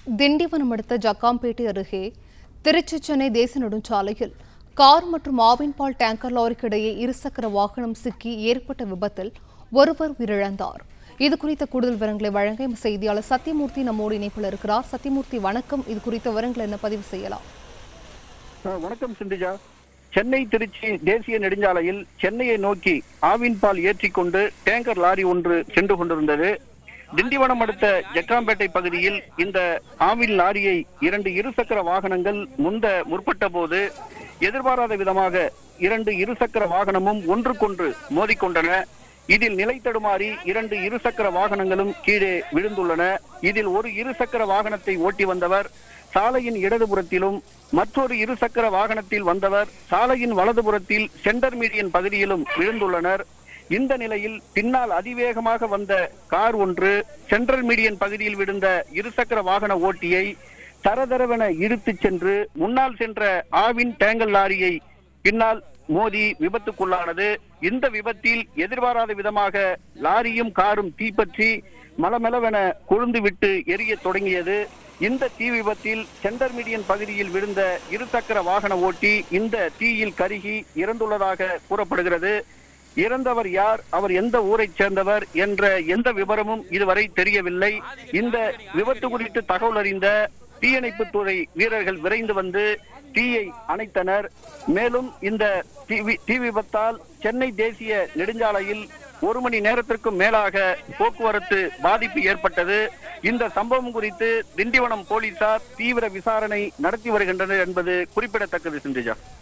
திண்டிவனம் அடுத்த ஜக்காம்பேட்டை அருகே திருச்சி சென்னை தேசிய நெடுஞ்சாலையில் கார் மற்றும் ஆவின் பால் டேங்கர் லாரிக்கு இடையே இருசக்கர வாகனம் சிக்கி ஏற்பட்ட விபத்தில் ஒருவர் உயிரிழந்தார் இது குறித்த கூடுதல் விவரங்களை வழங்க எமது செய்தியாளர் சத்யமூர்த்தி நம்மோடு இணைப்பில் இருக்கிறார் சத்யமூர்த்தி வணக்கம் இது குறித்த விவரங்களை என்ன பதிவு செய்யலாம் அஹ் வணக்கம் சிந்துஜா சென்னை திருச்சி தேசிய நெடுஞ்சாலையில் சென்னையை நோக்கி ஆவின் பால் ஏற்றிக்கொண்டு டேங்கர் லாரி ஒன்று சென்று கொண்டிருந்தது திண்டிவனம் அடுத்த ஜக்காம்பேட்டை பகுதியில் இந்த ஆவின் லாரியை இரண்டு இருசக்கர வாகனங்கள் முந்த முற்பட்ட போது எதிர்பாராத விதமாக இரண்டு இருசக்கர வாகனமும் ஒன்றுக்கொன்று மோதிக்கொண்டன இதில் நிலை தடுமாறி இரண்டு இருசக்கர வாகனங்களும் கீழே விழுந்துள்ளன இதில் ஒரு இருசக்கர வாகனத்தை ஓட்டி வந்தவர் சாலையின் இடதுபுறத்திலும் மற்றொரு இருசக்கர வாகனத்தில் வந்தவர் சாலையின் வலதுபுறத்தில் சென்டர் மீடியன் பகுதியிலும் விழுந்துள்ளனர் இந்த நிலையில் பின்னால் அதிவேகமாக வந்த கார் ஒன்று சென்ட்ரல் மீடியன் பகுதியில் விழுந்த இருசக்கர வாகன ஓட்டியை தரதரவென இழுத்துச் சென்று முன்னால் சென்ற ஆவின் டேங்கல் லாரியை பின்னால் மோதி விபத்துக்குள்ளானது இந்த விபத்தில் எதிர்பாராத விதமாக லாரியும் காரும் தீப்பற்றி மலமளவென கொழுந்து விட்டு எரியத் தொடங்கியது இந்த தீ விபத்தில் சென்டர் மீடியன் பகுதியில் விழுந்த இருசக்கர வாகன ஓட்டி இந்த தீயில் கருகி இறந்துள்ளதாக கூறப்படுகிறது இறந்தவர் யார் அவர் எந்த ஊரைச் சேர்ந்தவர் என்ற எந்த விவரமும் இதுவரை தெரியவில்லை இந்த விபத்து குறித்து தகவல் அறிந்த தீயணைப்புத் துறை வீரர்கள் விரைந்து வந்து தீயை அணைத்தனர் மேலும் இந்த தீ வி- தீ விபத்தால் சென்னை தேசிய நெடுஞ்சாலையில் ஒரு மணி நேரத்திற்கும் மேலாக போக்குவரத்து பாதிப்பு ஏற்பட்டது இந்த சம்பவம் குறித்து திண்டிவனம் போலீசார் தீவிர விசாரணை நடத்தி வருகின்றனர் என்பது குறிப்பிடத்தக்கது சிந்துஜா